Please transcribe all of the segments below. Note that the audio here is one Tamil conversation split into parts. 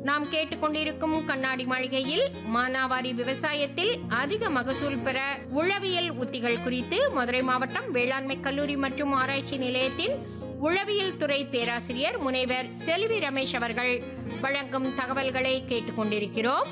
நாம் கேட்டுக்கொண்டிருக்கும் கண்ணாடி மாளிகையில் மானாவாரி விவசாயத்தில் அதிக மகசூல் பெற உழவியல் உத்திகள் குறித்து மதுரை மாவட்டம் வேளாண்மை கல்லூரி மற்றும் ஆராய்ச்சி நிலையத்தின் உளவியல் துறை பேராசிரியர் முனைவர் செல்வி ரமேஷ் அவர்கள் வழங்கும் தகவல்களை கேட்டுக்கொண்டிருக்கிறோம்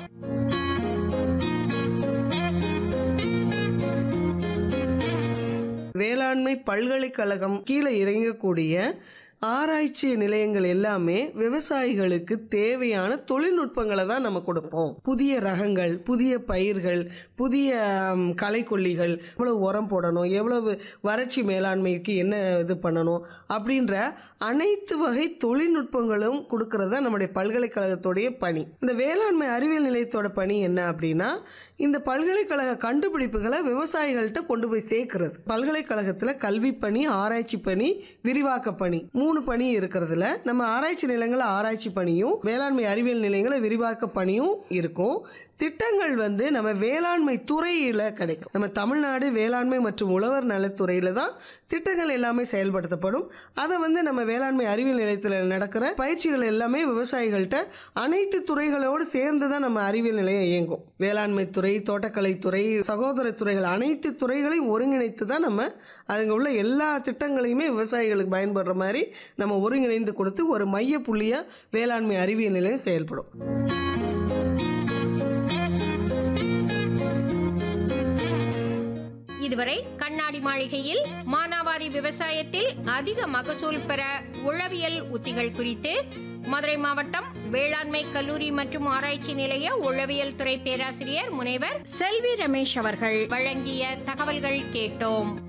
வேளாண்மை பல்கலைக்கழகம் கீழே இறங்கக்கூடிய ஆராய்ச்சி நிலையங்கள் எல்லாமே விவசாயிகளுக்கு தேவையான தொழில்நுட்பங்களை தான் நம்ம கொடுப்போம் புதிய ரகங்கள் புதிய பயிர்கள் புதிய ம், களைக்கொல்லிகள் எவ்வளவு உரம் போடணும் எவ்வளவு வறட்சி மேலாண்மைக்கு என்ன இது பண்ணணும் அப்படின்ற அனைத்து வகை தொழில்நுட்பங்களும் கொடுக்கறது தான் நம்முடைய பல்கலைக்கழகத்துடைய பணி இந்த வேளாண்மை அறிவியல் நிலையத்தோட பணி என்ன அப்படின்னா இந்த பல்கலைக்கழக கண்டுபிடிப்புகளை விவசாயிகள்கிட்ட கொண்டு போய் சேர்க்கிறது பல்கலைக்கழகத்தில் கல்வி பணி ஆராய்ச்சி பணி விரிவாக்க பணி மூணு பணி இருக்கிறதுல நம்ம ஆராய்ச்சி நிலையங்கள ஆராய்ச்சி பணியும் வேளாண்மை அறிவியல் நிலையங்கள விரிவாக்க பணியும் இருக்கும் திட்டங்கள் வந்து நம்ம வேளாண்மை துறையில் கிடைக்கும் நம்ம தமிழ்நாடு வேளாண்மை மற்றும் உழவர் நலத்துறையில தான் திட்டங்கள் எல்லாமே செயல்படுத்தப்படும் அதை வந்து நம்ம வேளாண்மை அறிவியல் நிலையத்தில் நடக்கிற பயிற்சிகள் எல்லாமே விவசாயிகள்கிட்ட அனைத்து துறைகளோடு சேர்ந்து தான் நம்ம அறிவியல் நிலையம் இயங்கும் வேளாண்மை துறை தோட்டக்கலை துறை சகோதர துறைகள் அனைத்து துறைகளையும் ஒருங்கிணைத்து தான் நம்ம அங்கே உள்ள எல்லா திட்டங்களையுமே விவசாயிகளுக்கு பயன்படுற மாதிரி நம்ம ஒருங்கிணைந்து கொடுத்து ஒரு மைய புள்ளியாக வேளாண்மை அறிவியல் நிலையம் செயல்படும் இதுவரை கண்ணாடி மாளிகையில் மானாவாரி விவசாயத்தில் அதிக மகசூல் பெற உளவியல் உத்திகள் குறித்து மதுரை மாவட்டம் வேளாண்மை கல்லூரி மற்றும் ஆராய்ச்சி நிலைய உளவியல் துறை பேராசிரியர் முனைவர் செல்வி ரமேஷ் அவர்கள் வழங்கிய தகவல்கள் கேட்டோம்